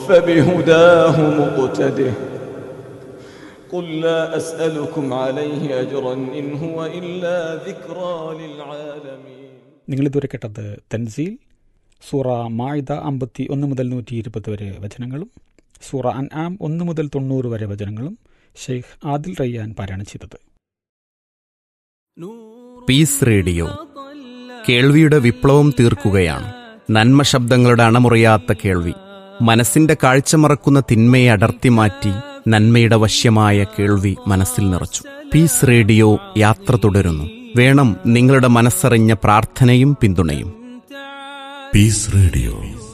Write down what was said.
فبهداه مقتده قل لا أسألكم عليه أجرا إن هو إلا ذكرى للعالمين നിങ്ങളിതുവരെ കേട്ടത് തൻസീൽ സൂറ മായിദ അമ്പത്തി ഒന്ന് മുതൽ നൂറ്റി ഇരുപത് വരെ വചനങ്ങളും സൂറ അൻ ആം ഒന്ന് മുതൽ തൊണ്ണൂറ് വരെ വചനങ്ങളും ഷെയ്ഖ് ആദിൽ റയ്യാൻ പാരായണം ചെയ്തത് പീസ് റേഡിയോ കേൾവിയുടെ വിപ്ലവം തീർക്കുകയാണ് നന്മ ശബ്ദങ്ങളുടെ അണമുറിയാത്ത കേൾവി മനസ്സിന്റെ കാഴ്ച മറക്കുന്ന തിന്മയെ അടർത്തി മാറ്റി നന്മയുടെ വശ്യമായ കേൾവി മനസ്സിൽ നിറച്ചു പീസ് റേഡിയോ യാത്ര തുടരുന്നു വേണം നിങ്ങളുടെ മനസ്സറിഞ്ഞ പ്രാർത്ഥനയും പിന്തുണയും Peace Radio.